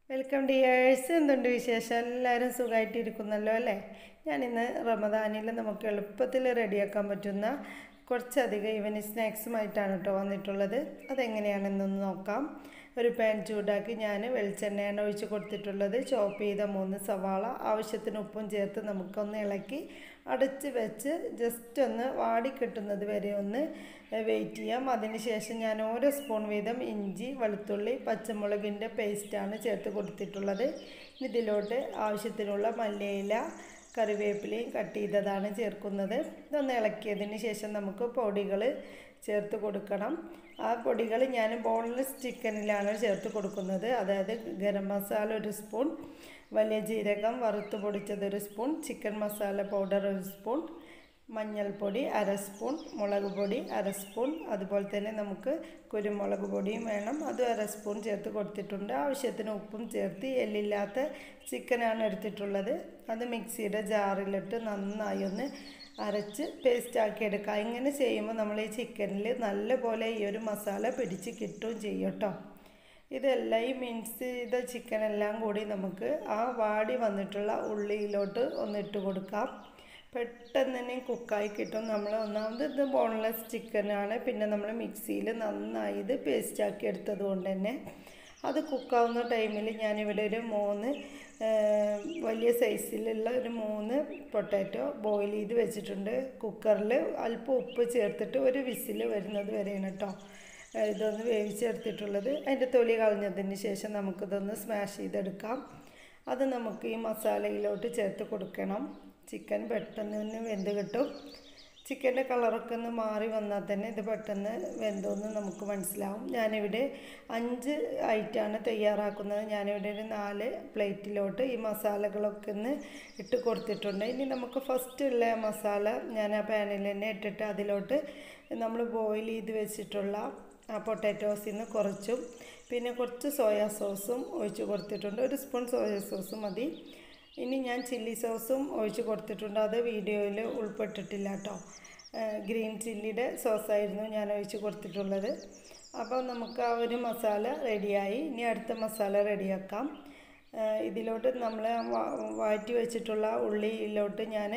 welcome dears എന്തുണ്ട് വിശേഷം എല്ലാവരും സുഖമായിട്ടിരിക്കുന്നല്ലോ അല്ലേ ഞാനിന്ന് റമദാനിൽ നമുക്ക് എളുപ്പത്തിൽ റെഡിയാക്കാൻ പറ്റുന്ന കുറച്ചധികം ഈവനിങ് സ്നാക്സുമായിട്ടാണ് കേട്ടോ വന്നിട്ടുള്ളത് അതെങ്ങനെയാണെന്നൊന്ന് നോക്കാം ഒരു പാൻ ചൂടാക്കി ഞാൻ വെളിച്ചെണ്ണയാണ് ഒഴിച്ച് കൊടുത്തിട്ടുള്ളത് ചോപ്പ് ചെയ്ത മൂന്ന് സവാള ആവശ്യത്തിന് ഉപ്പും ചേർത്ത് നമുക്കൊന്ന് ഇളക്കി അടച്ച് വെച്ച് ജസ്റ്റ് ഒന്ന് വാടി കിട്ടുന്നത് വരെ ഒന്ന് വെയിറ്റ് ചെയ്യാം അതിനുശേഷം ഞാൻ ഓരോ സ്പൂൺ വീതം ഇഞ്ചി വെളുത്തുള്ളി പച്ചമുളകിൻ്റെ പേസ്റ്റാണ് ചേർത്ത് കൊടുത്തിട്ടുള്ളത് ഇതിലോട്ട് ആവശ്യത്തിനുള്ള മല്ലിയില കറിവേപ്പിലയും കട്ട് ചെയ്തതാണ് ചേർക്കുന്നത് ഇതൊന്ന് ഇളക്കിയതിന് ശേഷം നമുക്ക് പൊടികൾ ചേർത്ത് കൊടുക്കണം ആ പൊടികൾ ഞാൻ ബോൺലെസ് ചിക്കനിലാണ് ചേർത്ത് കൊടുക്കുന്നത് അതായത് ഗരം മസാല ഒരു സ്പൂൺ വലിയ ജീരകം വറുത്ത് പൊടിച്ചത് ഒരു സ്പൂൺ ചിക്കൻ മസാല പൗഡർ ഒരു സ്പൂൺ മഞ്ഞൾപ്പൊടി അര സ്പൂൺ മുളക് പൊടി അര സ്പൂൺ അതുപോലെ തന്നെ നമുക്ക് കുരുമുളക് പൊടിയും വേണം അതും അര സ്പൂൺ ചേർത്ത് കൊടുത്തിട്ടുണ്ട് ആവശ്യത്തിന് ഉപ്പും ചേർത്ത് എല്ലില്ലാത്ത ചിക്കനാണ് എടുത്തിട്ടുള്ളത് അത് മിക്സിയുടെ ജാറിലിട്ട് നന്നായി ഒന്ന് അരച്ച് പേസ്റ്റാക്കി എടുക്കുക ഇങ്ങനെ ചെയ്യുമ്പോൾ നമ്മൾ ഈ ചിക്കനിൽ നല്ലപോലെ ഈ ഒരു മസാല പിടിച്ച് കിട്ടുകയും ചെയ്യും കേട്ടോ ഇതെല്ലാം ഈ മിക്സ് ചെയ്ത ചിക്കനെല്ലാം കൂടി നമുക്ക് ആ വാടി വന്നിട്ടുള്ള ഉള്ളിയിലോട്ട് ഒന്ന് ഇട്ട് കൊടുക്കാം പെട്ടെന്ന് തന്നെ കുക്കായി കിട്ടും നമ്മൾ ഒന്നാമത് ഇത് ബോൺലെസ് ചിക്കനാണ് പിന്നെ നമ്മൾ മിക്സിയിൽ നന്നായി ഇത് പേസ്റ്റാക്കി എടുത്തത് കൊണ്ട് തന്നെ അത് കുക്കാവുന്ന ടൈമിൽ ഞാനിവിടെ ഒരു മൂന്ന് വലിയ സൈസിലുള്ള ഒരു മൂന്ന് പൊട്ടാറ്റോ ബോയിൽ ചെയ്ത് വെച്ചിട്ടുണ്ട് കുക്കറിൽ അല്പം ഉപ്പ് ചേർത്തിട്ട് ഒരു വിസിൽ വരുന്നത് വരെയാണ് കേട്ടോ ഇതൊന്ന് വേവിച്ചെടുത്തിട്ടുള്ളത് അതിൻ്റെ തൊലി കളഞ്ഞതിന് ശേഷം നമുക്കിതൊന്ന് സ്മാഷ് ചെയ്തെടുക്കാം അത് നമുക്ക് ഈ മസാലയിലോട്ട് ചേർത്ത് കൊടുക്കണം ചിക്കൻ പെട്ടെന്ന് തന്നെ വെന്ത് കിട്ടും ചിക്കൻ്റെ കളറൊക്കെ ഒന്ന് മാറി വന്നാൽ തന്നെ ഇത് പെട്ടെന്ന് വെന്തോന്ന് നമുക്ക് മനസ്സിലാവും ഞാനിവിടെ അഞ്ച് ഐറ്റാണ് തയ്യാറാക്കുന്നത് ഞാനിവിടെ ഒരു നാല് പ്ലേറ്റിലോട്ട് ഈ മസാലകളൊക്കെ ഒന്ന് ഇട്ട് കൊടുത്തിട്ടുണ്ട് ഇനി നമുക്ക് ഫസ്റ്റ് ഉള്ള മസാല ഞാൻ ആ പാനിൽ തന്നെ ഇട്ടിട്ട് അതിലോട്ട് നമ്മൾ ബോയിൽ ചെയ്ത് വെച്ചിട്ടുള്ള ആ പൊട്ടാറ്റോസിൽ നിന്ന് കുറച്ചും പിന്നെ കുറച്ച് സോയാ സോസും ഒഴിച്ച് കൊടുത്തിട്ടുണ്ട് ഒരു സ്പൂൺ സോയാ സോസും മതി ഇനി ഞാൻ ചില്ലി സോസും ഒഴിച്ച് കൊടുത്തിട്ടുണ്ട് അത് വീഡിയോയിൽ ഉൾപ്പെട്ടിട്ടില്ല കേട്ടോ ഗ്രീൻ ചില്ലിയുടെ സോസായിരുന്നു ഞാൻ ഒഴിച്ച് കൊടുത്തിട്ടുള്ളത് അപ്പോൾ നമുക്ക് ആ ഒരു മസാല റെഡിയായി ഇനി അടുത്ത മസാല റെഡിയാക്കാം ഇതിലോട്ട് നമ്മൾ വാറ്റി വെച്ചിട്ടുള്ള ഉള്ളിയിലോട്ട് ഞാൻ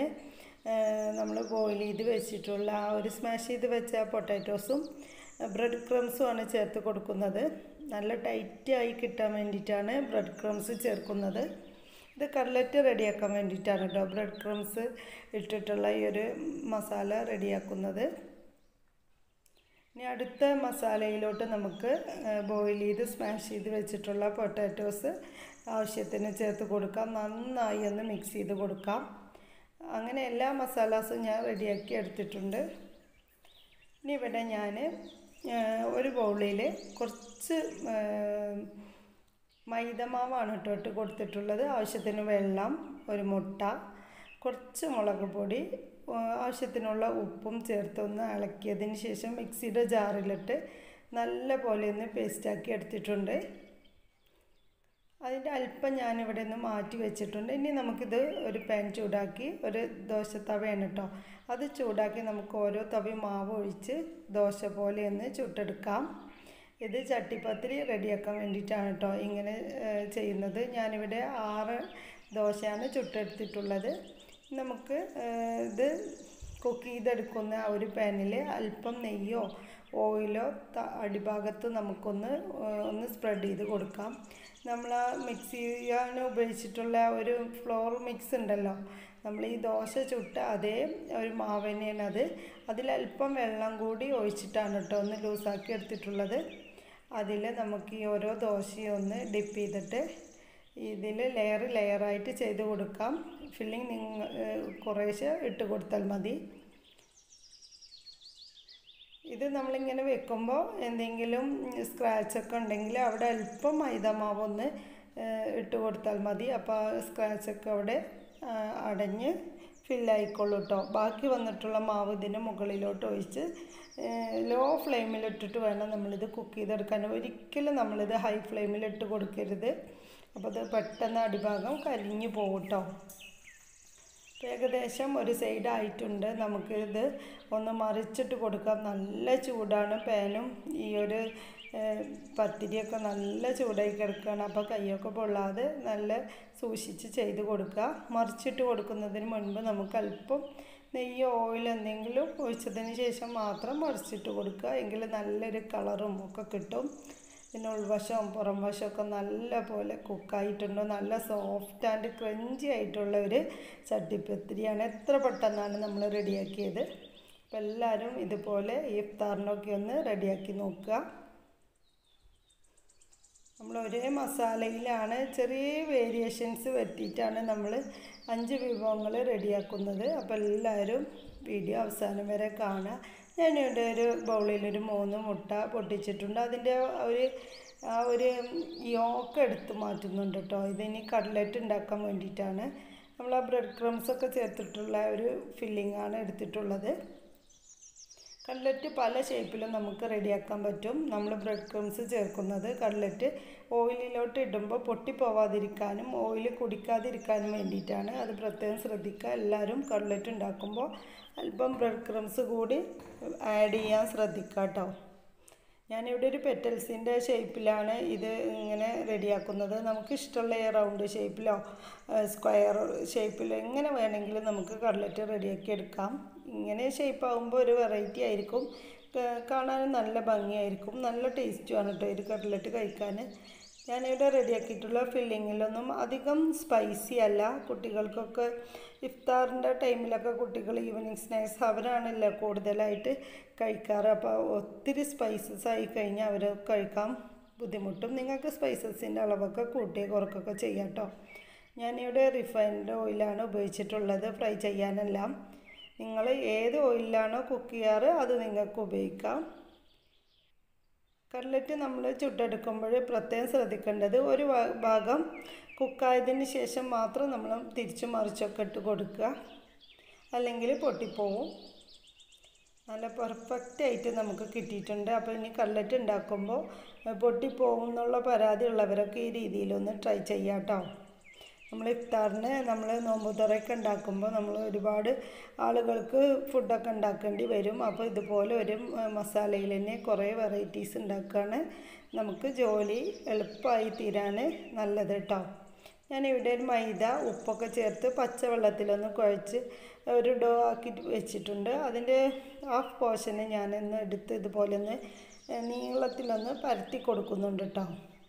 നമ്മൾ ബോയിൽ ചെയ്ത് വെച്ചിട്ടുള്ള ആ ഒരു സ്മാഷ് ചെയ്ത് വെച്ച പൊട്ടാറ്റോസും ബ്രെഡ് ക്രംസുമാണ് ചേർത്ത് കൊടുക്കുന്നത് നല്ല ടൈറ്റായി കിട്ടാൻ വേണ്ടിയിട്ടാണ് ബ്രെഡ് ക്രംസ് ചേർക്കുന്നത് ഇത് കട്ലറ്റ് റെഡിയാക്കാൻ വേണ്ടിയിട്ടാണ് കേട്ടോ ബ്രെഡ് ക്രംസ് ഇട്ടിട്ടുള്ള ഈ ഒരു മസാല റെഡിയാക്കുന്നത് ഇനി അടുത്ത മസാലയിലോട്ട് നമുക്ക് ബോയിൽ ചെയ്ത് സ്മാഷ് ചെയ്ത് വെച്ചിട്ടുള്ള പൊട്ടാറ്റോസ് ആവശ്യത്തിന് ചേർത്ത് കൊടുക്കാം നന്നായി ഒന്ന് മിക്സ് ചെയ്ത് കൊടുക്കാം അങ്ങനെ എല്ലാ മസാലാസും ഞാൻ റെഡിയാക്കി എടുത്തിട്ടുണ്ട് ഇനി ഇവിടെ ഞാൻ ഒരു ബൗളിൽ കുറച്ച് മൈദമാവാണ് കേട്ടോ ഇട്ട് കൊടുത്തിട്ടുള്ളത് ആവശ്യത്തിന് വെള്ളം ഒരു മുട്ട കുറച്ച് മുളക് പൊടി ആവശ്യത്തിനുള്ള ഉപ്പും ചേർത്തൊന്ന് ഇളക്കിയതിന് ശേഷം മിക്സിയുടെ ജാറിലിട്ട് നല്ല പോലെ ഒന്ന് പേസ്റ്റാക്കി എടുത്തിട്ടുണ്ട് അതിൻ്റെ അല്പം ഞാനിവിടെ നിന്ന് മാറ്റി വെച്ചിട്ടുണ്ട് ഇനി നമുക്കിത് ഒരു പാൻ ചൂടാക്കി ഒരു ദോശത്തവയാണ് കേട്ടോ അത് ചൂടാക്കി നമുക്ക് ഓരോ തവി മാവ് ഒഴിച്ച് ദോശ പോലെ ഒന്ന് ചുട്ടെടുക്കാം ഇത് ചട്ടിപ്പത്തിരി റെഡിയാക്കാൻ വേണ്ടിയിട്ടാണ് കേട്ടോ ഇങ്ങനെ ചെയ്യുന്നത് ഞാനിവിടെ ആറ് ദോശയാണ് ചുട്ടെടുത്തിട്ടുള്ളത് നമുക്ക് ഇത് കുക്ക് ചെയ്തെടുക്കുന്ന ആ ഒരു പാനിൽ അല്പം നെയ്യോ ഓയിലോ അടിഭാഗത്ത് നമുക്കൊന്ന് ഒന്ന് സ്പ്രെഡ് ചെയ്ത് കൊടുക്കാം നമ്മൾ ആ മിക്സ് ചെയ്യാൻ ഉപയോഗിച്ചിട്ടുള്ള ഒരു ഫ്ലോർ മിക്സ് ഉണ്ടല്ലോ നമ്മൾ ഈ ദോശ ചുട്ട അതേ ഒരു മാവ് തന്നെയാണ് അത് അതിലല്പം വെള്ളം കൂടി ഒഴിച്ചിട്ടാണ് കേട്ടോ ഒന്ന് ലൂസാക്കി എടുത്തിട്ടുള്ളത് അതിൽ നമുക്ക് ഈ ഓരോ ദോശയും ഒന്ന് ഡിപ്പ് ചെയ്തിട്ട് ഇതിൽ ലെയർ ലെയറായിട്ട് ചെയ്ത് കൊടുക്കാം ഫില്ലിങ് നിങ്ങൾ കുറേശ്ശെ ഇട്ട് കൊടുത്താൽ മതി ഇത് നമ്മളിങ്ങനെ വെക്കുമ്പോൾ എന്തെങ്കിലും സ്ക്രാച്ചൊക്കെ ഉണ്ടെങ്കിൽ അവിടെ അല്പം മൈദമാവ് ഒന്ന് ഇട്ട് കൊടുത്താൽ മതി അപ്പോൾ ആ സ്ക്രാച്ചൊക്കെ അവിടെ അടഞ്ഞ് ഫില്ലായിക്കോളൂ കേട്ടോ ബാക്കി വന്നിട്ടുള്ള മാവ് ഇതിന് മുകളിലോട്ട് ഒഴിച്ച് ലോ ഫ്ലെയിമിലിട്ടിട്ട് വേണം നമ്മളിത് കുക്ക് ചെയ്തെടുക്കാൻ ഒരിക്കലും നമ്മളിത് ഹൈ ഫ്ലെയിമിലിട്ട് കൊടുക്കരുത് അപ്പോൾ അത് പെട്ടെന്ന് അടിഭാഗം കരിഞ്ഞു പോകും കേട്ടോ ഏകദേശം ഒരു സൈഡ് ആയിട്ടുണ്ട് നമുക്ക് ഇത് ഒന്ന് മറിച്ചിട്ട് കൊടുക്കാം നല്ല ചൂടാണ് പാനും ഈ ഒരു ഏഹ്, പത്തിരിയൊക്കെ നല്ല ചൂടായി കിടക്കുകയാണ് അപ്പോൾ കൈയൊക്കെ പൊള്ളാതെ നല്ല സൂക്ഷിച്ച് ചെയ്ത് കൊടുക്കുക മറിച്ചിട്ട് കൊടുക്കുന്നതിന് മുൻപ് നമുക്ക് അല്പം നെയ്യോ ഓയിൽ എന്തെങ്കിലും ഒഴിച്ചതിന് ശേഷം മാത്രം മറിച്ചിട്ട് കൊടുക്കുക എങ്കിൽ നല്ലൊരു കളറും ഒക്കെ കിട്ടും പിന്നെ ഉൾവശവും പുറം വശമൊക്കെ നല്ല പോലെ കുക്കായിട്ടുണ്ട് നല്ല സോഫ്റ്റ് ആൻഡ് ക്രഞ്ചി ആയിട്ടുള്ള ഒരു ചട്ടിപ്പത്തിരിയാണ് എത്ര പെട്ടെന്നാണ് നമ്മൾ റെഡിയാക്കിയത് അപ്പോൾ എല്ലാവരും ഇതുപോലെ ഈ ഇഫ്താറിനൊക്കെ ഒന്ന് റെഡിയാക്കി നോക്കുക നമ്മൾ ഒരേ മസാലയിലാണ് ചെറിയ വേരിയേഷൻസ് വരുത്തിയിട്ടാണ് നമ്മൾ അഞ്ച് വിഭവങ്ങൾ റെഡിയാക്കുന്നത് അപ്പോൾ എല്ലാവരും വീഡിയോ അവസാനം വരെ കാണുക ഞാനിവിടെ ഒരു ബൗളിൽ ഒരു മൂന്ന് മുട്ട പൊട്ടിച്ചിട്ടുണ്ട് അതിൻ്റെ ഒരു ആ ഒരു യോക്ക് എടുത്ത് മാറ്റുന്നുണ്ട് കേട്ടോ ഇതിനി കട്ലറ്റ് ഉണ്ടാക്കാൻ വേണ്ടിയിട്ടാണ് നമ്മൾ ആ ബ്രെഡ് ക്രംസ് ഒക്കെ ചേർത്തിട്ടുള്ള ഒരു ഫില്ലിംഗ് ആണ് എടുത്തിട്ടുള്ളത് കട്ലറ്റ് പല ഷേപ്പിലും നമുക്ക് റെഡിയാക്കാൻ പറ്റും നമ്മൾ ബ്രെഡ് ക്രംസ് ചേർക്കുന്നത് കട്ലറ്റ് ഓയിലിലോട്ട് ഇടുമ്പോൾ പൊട്ടിപ്പോവാതിരിക്കാനും ഓയിൽ കുടിക്കാതിരിക്കാനും വേണ്ടിയിട്ടാണ് അത് പ്രത്യേകം ശ്രദ്ധിക്കുക എല്ലാവരും കട്ലറ്റ് ഉണ്ടാക്കുമ്പോൾ അല്പം ബ്രെഡ് ക്രംസ് കൂടി ആഡ് ചെയ്യാൻ ശ്രദ്ധിക്കുക കേട്ടോ ഞാനിവിടെ ഒരു പെറ്റൽസിൻ്റെ ഷേപ്പിലാണ് ഇത് ഇങ്ങനെ റെഡിയാക്കുന്നത് നമുക്ക് ഇഷ്ടമുള്ള റൗണ്ട് ഷേപ്പിലോ സ്ക്വയർ ഷേപ്പിലോ എങ്ങനെ വേണമെങ്കിലും നമുക്ക് കട്ലറ്റ് റെഡിയാക്കി എടുക്കാം ഇങ്ങനെ ഷേപ്പ് ആകുമ്പോൾ ഒരു വെറൈറ്റി ആയിരിക്കും ക- കാണാനും നല്ല ഭംഗിയായിരിക്കും നല്ല ടേസ്റ്റുമാണ് കേട്ടോ ഇത് കട്ലറ്റ് കഴിക്കാൻ ഞാനിവിടെ റെഡിയാക്കിയിട്ടുള്ള ഫില്ലിങ്ങിലൊന്നും അധികം സ്പൈസി അല്ല കുട്ടികൾക്കൊക്കെ ഇഫ്താറിൻ്റെ ടൈമിലൊക്കെ കുട്ടികൾ ഈവനിങ് സ്നാക്സ് അവരാണല്ലോ കൂടുതലായിട്ട് കഴിക്കാറ് അപ്പോൾ ഒത്തിരി സ്പൈസസ് ആയി കഴിഞ്ഞാൽ അവർ കഴിക്കാൻ ബുദ്ധിമുട്ടും നിങ്ങൾക്ക് സ്പൈസസിൻ്റെ അളവൊക്കെ കൂട്ടി കുറക്കൊക്കെ ചെയ്യാം കേട്ടോ ഞാനിവിടെ റിഫൈൻഡ് ഓയിലാണ് ഉപയോഗിച്ചിട്ടുള്ളത് ഫ്രൈ ചെയ്യാനെല്ലാം നിങ്ങൾ ഏത് ഓയിലാണോ കുക്ക് ചെയ്യാറ് അത് നിങ്ങൾക്ക് ഉപയോഗിക്കാം കട്ലറ്റ് നമ്മൾ ചുട്ടെടുക്കുമ്പോൾ പ്രത്യേകം ശ്രദ്ധിക്കേണ്ടത് ഒരു ഭാ- ഭാഗം കുക്കായതിന് ശേഷം മാത്രം നമ്മൾ തിരിച്ചു മറിച്ചൊക്കെ ഇട്ട് കൊടുക്കുക അല്ലെങ്കിൽ പൊട്ടിപ്പോവും നല്ല പെർഫെക്റ്റ് ആയിട്ട് നമുക്ക് കിട്ടിയിട്ടുണ്ട് അപ്പോൾ ഇനി കട്ലറ്റ് ഉണ്ടാക്കുമ്പോൾ പൊട്ടിപ്പോകും എന്നുള്ള പരാതി ഉള്ളവരൊക്കെ ഈ രീതിയിലൊന്ന് ട്രൈ ചെയ്യാം കേട്ടോ നമ്മൾ ഇഫ്താറിന് നമ്മൾ നോമ്പ് തുറയൊക്കെ ഉണ്ടാക്കുമ്പോൾ നമ്മൾ ഒരുപാട് ആളുകൾക്ക് ഫുഡൊക്കെ ഉണ്ടാക്കേണ്ടി വരും അപ്പോൾ ഇതുപോലെ ഒരു ഉം, മസാലയിൽ തന്നെ കുറേ വെറൈറ്റീസ് ഉണ്ടാക്കുകയാണ് നമുക്ക് ജോലി എളുപ്പമായി തീരാൻ നല്ലത് കേട്ടോ ഞാനിവിടെ ഒരു മൈദ ഉപ്പൊക്കെ ചേർത്ത് പച്ചവെള്ളത്തിലൊന്ന് കുഴച്ച് ഒരു ഡോ ആക്കി വെച്ചിട്ടുണ്ട് അതിൻ്റെ ഹാഫ് പോർഷന് ഞാനൊന്ന് എടുത്ത് ഇതുപോലെ ഒന്ന് നീളത്തിലൊന്ന് പരത്തി കൊടുക്കുന്നുണ്ട് കേട്ടോ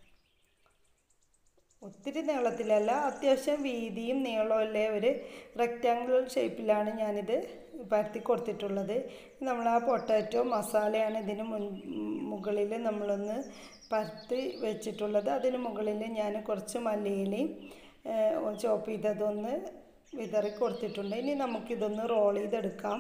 ഒത്തിരി നീളത്തിലല്ല അത്യാവശ്യം വീതിയും നീളമുള്ള ഒരു റെക്റ്റാങ്കുലർ ഷേപ്പിലാണ് ഞാനിത് പരത്തി കൊടുത്തിട്ടുള്ളത് നമ്മൾ ആ പൊട്ടാറ്റോ മസാലയാണ് ഇതിന് മുൻ മുകളിൽ നമ്മളൊന്ന് പരത്തി വെച്ചിട്ടുള്ളത് അതിന് മുകളിൽ ഞാൻ കുറച്ച് മല്ലിയിലയും ചോപ്പ് ചെയ്തതൊന്ന് വിതറി കൊടുത്തിട്ടുണ്ട് ഇനി നമുക്കിതൊന്ന് റോൾ ചെയ്തെടുക്കാം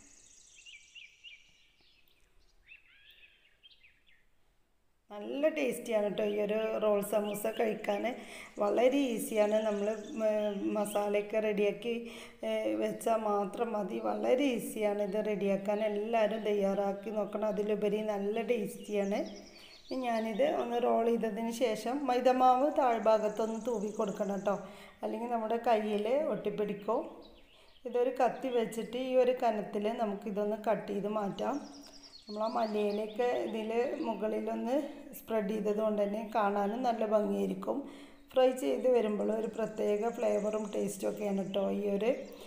നല്ല ടേസ്റ്റിയാണ് കേട്ടോ ഈ ഒരു റോൾ സമൂസ കഴിക്കാൻ വളരെ ഈസിയാണ് നമ്മൾ മസാലയൊക്കെ റെഡിയാക്കി വെച്ചാൽ മാത്രം മതി വളരെ ഈസിയാണ് ഇത് റെഡിയാക്കാൻ എല്ലാവരും തയ്യാറാക്കി നോക്കണം അതിലുപരി നല്ല ടേസ്റ്റിയാണ് ഇനി ഞാനിത് ഒന്ന് റോൾ ചെയ്തതിന് ശേഷം മൈദമാവ് താഴ്ഭാഗത്തൊന്ന് തൂവി കൊടുക്കണം കേട്ടോ അല്ലെങ്കിൽ നമ്മുടെ കയ്യിൽ ഒട്ടിപ്പിടിക്കും ഇതൊരു കത്തി വെച്ചിട്ട് ഈ ഒരു കനത്തിൽ നമുക്കിതൊന്ന് കട്ട് ചെയ്ത് മാറ്റാം നമ്മൾ ആ മല്ലിയിലൊക്കെ ഇതിൽ മുകളിലൊന്ന് സ്പ്രെഡ് ചെയ്തത് കൊണ്ട് തന്നെ കാണാനും നല്ല ഭംഗിയായിരിക്കും ഫ്രൈ ചെയ്ത് വരുമ്പോൾ ഒരു പ്രത്യേക ഫ്ലേവറും ടേസ്റ്റും ഒക്കെയാണ് കേട്ടോ ഈ ഒരു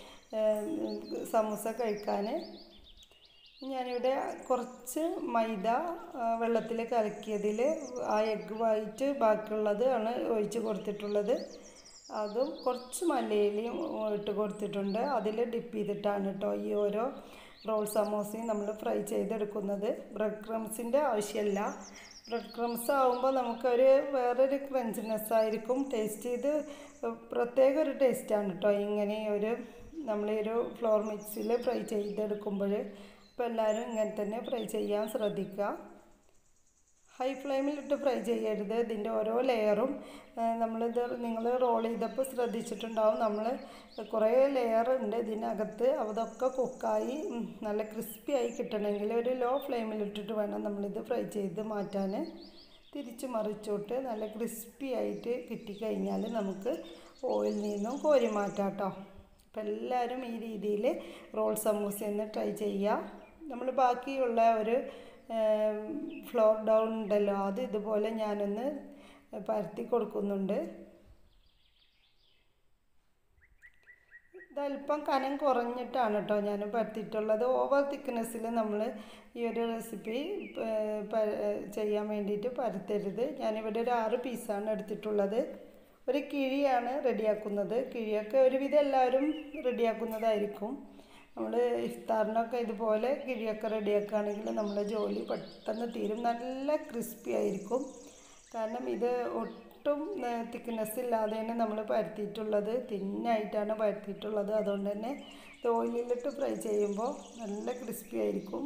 സമൂസ കഴിക്കാൻ ഞാനിവിടെ കുറച്ച് മൈദ വെള്ളത്തിൽ കലക്കിയതിൽ ആ എഗ്ഗ് വൈറ്റ് ബാക്കിയുള്ളത് ആണ് ഒഴിച്ച് കൊടുത്തിട്ടുള്ളത് അതും കുറച്ച് മല്ലിയിലയും ഇട്ട് കൊടുത്തിട്ടുണ്ട് അതിൽ ഡിപ്പ് ചെയ്തിട്ടാണ് കേട്ടോ ഈ ഓരോ റോൾ സമോസയും നമ്മൾ ഫ്രൈ ചെയ്തെടുക്കുന്നത് ബ്രെഡ് ക്രംസിൻ്റെ ആവശ്യമില്ല ബ്രെഡ് ക്രംസ് ആകുമ്പോൾ നമുക്കൊരു വേറൊരു ക്രഞ്ചിനെസ് ആയിരിക്കും ടേസ്റ്റ് ചെയ്ത് പ്രത്യേക ഒരു ടേസ്റ്റാണ് കേട്ടോ ഇങ്ങനെ ഒരു നമ്മൾ ഈ ഒരു ഫ്ലോർ മിക്സിൽ ഫ്രൈ ചെയ്തെടുക്കുമ്പോൾ അപ്പോൾ എല്ലാവരും ഇങ്ങനെ തന്നെ ഫ്രൈ ചെയ്യാൻ ശ്രദ്ധിക്കുക ഹൈ ഫ്ലെയിമിലിട്ട് ഫ്രൈ ചെയ്യരുത് ഇതിൻ്റെ ഓരോ ലെയറും നമ്മളിത് നിങ്ങൾ റോൾ ചെയ്തപ്പോൾ ശ്രദ്ധിച്ചിട്ടുണ്ടാവും നമ്മൾ കുറേ ലെയർ ഉണ്ട് ഇതിനകത്ത് അതൊക്കെ കുക്കായി ഉം, നല്ല ക്രിസ്പി ആയി കിട്ടണമെങ്കിൽ ഒരു ലോ ഫ്ലെയിമിലിട്ടിട്ട് വേണം നമ്മളിത് ഫ്രൈ ചെയ്ത് മാറ്റാൻ തിരിച്ച് മറിച്ചോട്ട് നല്ല ക്രിസ്പി ആയിട്ട് കിട്ടിക്കഴിഞ്ഞാൽ നമുക്ക് ഓയിൽ നിന്നും കോരി മാറ്റാം കേട്ടോ അപ്പം എല്ലാവരും ഈ രീതിയിൽ റോൾ സമൂസ ഒന്ന് ട്രൈ ചെയ്യുക നമ്മൾ ബാക്കിയുള്ള ഒരു ഫ്ലോർ ഡൗൺ ഉണ്ടല്ലോ അത് ഇതുപോലെ ഞാനൊന്ന് പരത്തി കൊടുക്കുന്നുണ്ട് ഇതല്പം കനം കുറഞ്ഞിട്ടാണ് കേട്ടോ ഞാൻ പരത്തിയിട്ടുള്ളത് ഓവർ തിക്നെസ്സിൽ നമ്മൾ ഈ ഒരു റെസിപ്പി ചെയ്യാൻ വേണ്ടിയിട്ട് പരത്തരുത് ഞാനിവിടെ ഒരു ആറ് പീസാണ് എടുത്തിട്ടുള്ളത് ഒരു കിഴിയാണ് റെഡിയാക്കുന്നത് കിഴിയൊക്കെ ഒരുവിധം എല്ലാവരും റെഡിയാക്കുന്നതായിരിക്കും നമ്മൾ ഇഫ്താറിനൊക്കെ ഇതുപോലെ കിഴിയൊക്കെ റെഡിയാക്കുകയാണെങ്കിൽ നമ്മുടെ ജോലി പെട്ടെന്ന് തീരും നല്ല ക്രിസ്പി ആയിരിക്കും കാരണം ഇത് ഒട്ടും തിക്നെസ് ഇല്ലാതെ തന്നെ നമ്മൾ പരത്തിയിട്ടുള്ളത് തിന്നായിട്ടാണ് പരത്തിയിട്ടുള്ളത് അതുകൊണ്ട് തന്നെ ഇത് ഓയിലിലിട്ട് ഫ്രൈ ചെയ്യുമ്പോൾ നല്ല ക്രിസ്പി ആയിരിക്കും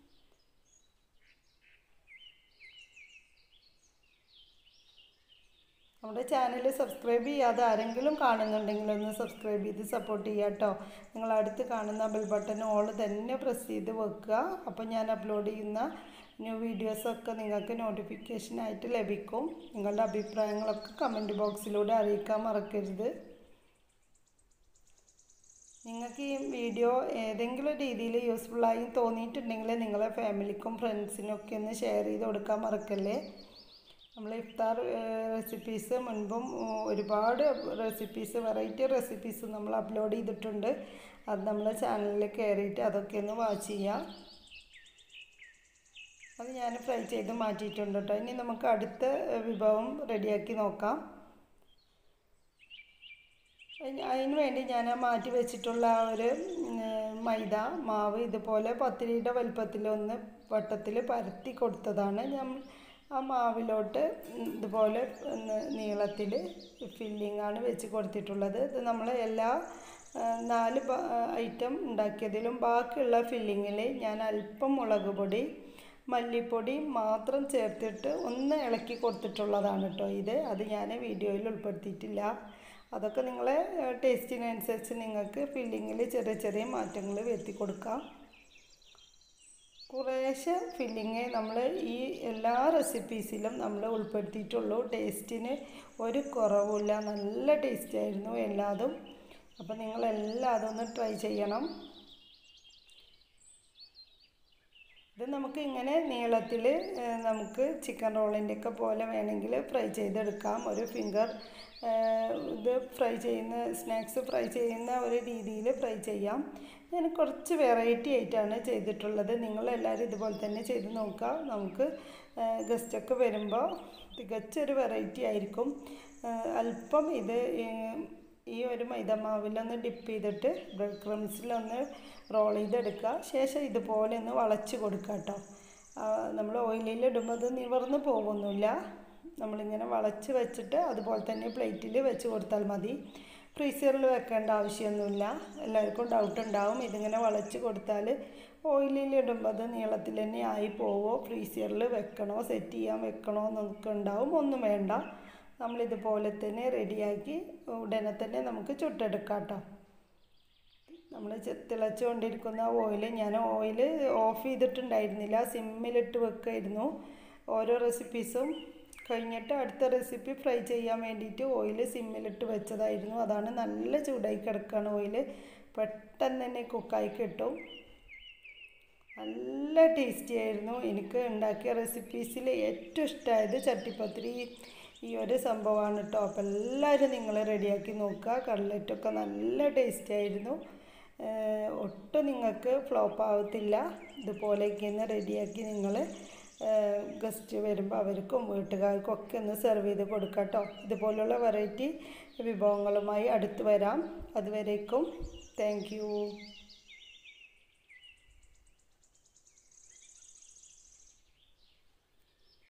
നമ്മുടെ ചാനൽ സബ്സ്ക്രൈബ് ചെയ്യാതെ ആരെങ്കിലും കാണുന്നുണ്ടെങ്കിൽ ഒന്ന് സബ്സ്ക്രൈബ് ചെയ്ത് സപ്പോർട്ട് ചെയ്യുക കേട്ടോ നിങ്ങൾ അടുത്ത് കാണുന്ന ബെൽ ബട്ടൺ ഓൾ തന്നെ പ്രസ് ചെയ്ത് വെക്കുക അപ്പോൾ ഞാൻ അപ്ലോഡ് ചെയ്യുന്ന ന്യൂ വീഡിയോസൊക്കെ നിങ്ങൾക്ക് നോട്ടിഫിക്കേഷനായിട്ട് ലഭിക്കും നിങ്ങളുടെ അഭിപ്രായങ്ങളൊക്കെ കമൻറ്റ് ബോക്സിലൂടെ അറിയിക്കാൻ മറക്കരുത് നിങ്ങൾക്ക് ഈ വീഡിയോ ഏതെങ്കിലും രീതിയിൽ യൂസ്ഫുള്ളായി തോന്നിയിട്ടുണ്ടെങ്കിൽ നിങ്ങളെ ഫാമിലിക്കും ഫ്രണ്ട്സിനും ഒക്കെ ഒന്ന് ഷെയർ ചെയ്ത് കൊടുക്കാൻ മറക്കല്ലേ നമ്മൾ ഇഫ്താർ റെസിപ്പീസ് മുൻപും ഒരുപാട് റെസിപ്പീസ് വെറൈറ്റി റെസിപ്പീസ് നമ്മൾ അപ്ലോഡ് ചെയ്തിട്ടുണ്ട് അത് നമ്മളെ ചാനലിൽ കയറിയിട്ട് അതൊക്കെ ഒന്ന് വാച്ച് ചെയ്യാം അത് ഞാൻ ഫ്രൈ ചെയ്ത് മാറ്റിയിട്ടുണ്ട് കേട്ടോ ഇനി നമുക്ക് അടുത്ത വിഭവം റെഡിയാക്കി നോക്കാം അതിന് വേണ്ടി ഞാൻ മാറ്റി വെച്ചിട്ടുള്ള ആ ഒരു മൈദ മാവ് ഇതുപോലെ പത്തിരിയുടെ വലുപ്പത്തിലൊന്ന് വട്ടത്തിൽ പരത്തി കൊടുത്തതാണ് ഞാൻ ആ മാവിലോട്ട് ഇതുപോലെ നീളത്തിൽ ഫില്ലിംഗ് ആണ് വെച്ച് കൊടുത്തിട്ടുള്ളത് ഇത് നമ്മൾ എല്ലാ നാല് ഐറ്റം ഉണ്ടാക്കിയതിലും ബാക്കിയുള്ള ഫില്ലിങ്ങിൽ ഞാൻ അല്പം മുളക് പൊടി മല്ലിപ്പൊടി മാത്രം ചേർത്തിട്ട് ഒന്ന് ഇളക്കി കൊടുത്തിട്ടുള്ളതാണ് കേട്ടോ ഇത് അത് ഞാൻ വീഡിയോയിൽ ഉൾപ്പെടുത്തിയിട്ടില്ല അതൊക്കെ നിങ്ങളെ ടേസ്റ്റിനനുസരിച്ച് നിങ്ങൾക്ക് ഫില്ലിങ്ങിൽ ചെറിയ ചെറിയ മാറ്റങ്ങൾ വരുത്തി കൊടുക്കാം കുറേശ്ശെ ഫില്ലിങ് നമ്മൾ ഈ എല്ലാ റെസിപ്പീസിലും നമ്മൾ ഉൾപ്പെടുത്തിയിട്ടുള്ളൂ ടേസ്റ്റിന് ഒരു കുറവുമില്ല നല്ല ടേസ്റ്റ് ആയിരുന്നു എല്ലാതും അപ്പോൾ നിങ്ങളെല്ലാതും ഒന്ന് ട്രൈ ചെയ്യണം ഇത് നമുക്ക് ഇങ്ങനെ നീളത്തിൽ നമുക്ക് ചിക്കൻ റോളിൻ്റെ ഒക്കെ പോലെ വേണമെങ്കിൽ ഫ്രൈ ചെയ്തെടുക്കാം ഒരു ഫിംഗർ ഇത് ഫ്രൈ ചെയ്യുന്ന സ്നാക്സ് ഫ്രൈ ചെയ്യുന്ന ഒരു രീതിയിൽ ഫ്രൈ ചെയ്യാം ഞാൻ കുറച്ച് വെറൈറ്റി ആയിട്ടാണ് ചെയ്തിട്ടുള്ളത് നിങ്ങളെല്ലാവരും ഇതുപോലെ തന്നെ ചെയ്ത് നോക്കുക നമുക്ക് ഗസ്റ്റൊക്കെ വരുമ്പോൾ തികച്ചൊരു വെറൈറ്റി ആയിരിക്കും അല്പം ഇത് ഈ ഒരു മൈദമാവിലൊന്ന് ഡിപ്പ് ചെയ്തിട്ട് ബ്രെഡ് ക്രംസിലൊന്ന് റോൾ ചെയ്തെടുക്കുക ശേഷം ഇതുപോലെ ഒന്ന് വളച്ച് കൊടുക്കുക കേട്ടോ നമ്മൾ ഓയിലിൽ ഇടുമ്പോൾ അത് നിവർന്ന് പോകുന്നില്ല നമ്മളിങ്ങനെ വളച്ച് വെച്ചിട്ട് അതുപോലെ തന്നെ പ്ലേറ്റിൽ വെച്ച് കൊടുത്താൽ മതി ഫ്രീസറിൽ വെക്കേണ്ട ആവശ്യമൊന്നുമില്ല എല്ലാവർക്കും ഡൗട്ട് ഉണ്ടാവും ഇതിങ്ങനെ വളച്ച് കൊടുത്താൽ ഓയിലിൽ ഇടുമ്പോൾ അത് നീളത്തിൽ തന്നെ ആയി പോവോ ഫ്രീസറിൽ വെക്കണോ സെറ്റ് ചെയ്യാൻ വെക്കണോ എന്നൊക്കെ ഉണ്ടാവും ഒന്നും വേണ്ട നമ്മളിതുപോലെ തന്നെ റെഡിയാക്കി ഉടനെ തന്നെ നമുക്ക് ചുട്ടെടുക്കാം കേട്ടോ നമ്മൾ തിളച്ചുകൊണ്ടിരിക്കുന്ന ഓയിൽ ഞാൻ ഓയിൽ ഓഫ് ചെയ്തിട്ടുണ്ടായിരുന്നില്ല സിമ്മിലിട്ട് വെക്കായിരുന്നു ഓരോ റെസിപ്പീസും കഴിഞ്ഞിട്ട് അടുത്ത റെസിപ്പി ഫ്രൈ ചെയ്യാൻ വേണ്ടിയിട്ട് ഓയിൽ സിമ്മിലിട്ട് വെച്ചതായിരുന്നു അതാണ് നല്ല ചൂടായി കിടക്കുകയാണ് ഓയിൽ പെട്ടെന്ന് തന്നെ കുക്കായി കിട്ടും നല്ല ടേസ്റ്റി ആയിരുന്നു എനിക്ക് ഉണ്ടാക്കിയ റെസിപ്പീസിൽ ഏറ്റവും ഇഷ്ടമായത് ചട്ടിപ്പത്തിരി ഈ ഒരു സംഭവമാണ് കേട്ടോ അപ്പോൾ എല്ലാവരും നിങ്ങൾ റെഡിയാക്കി നോക്കുക കട്ലറ്റൊക്കെ നല്ല ടേസ്റ്റ് ആയിരുന്നു ഒട്ടും നിങ്ങൾക്ക് ഫ്ലോപ്പ് ആവത്തില്ല ഇതുപോലെയൊക്കെ ഒന്ന് റെഡിയാക്കി നിങ്ങൾ ഗസ്റ്റ് വരുമ്പോൾ അവർക്കും വീട്ടുകാർക്കും ഒക്കെ ഒന്ന് സെർവ് ചെയ്ത് കൊടുക്കാം കേട്ടോ ഇതുപോലുള്ള വെറൈറ്റി വിഭവങ്ങളുമായി അടുത്ത് വരാം അതുവരേക്കും താങ്ക്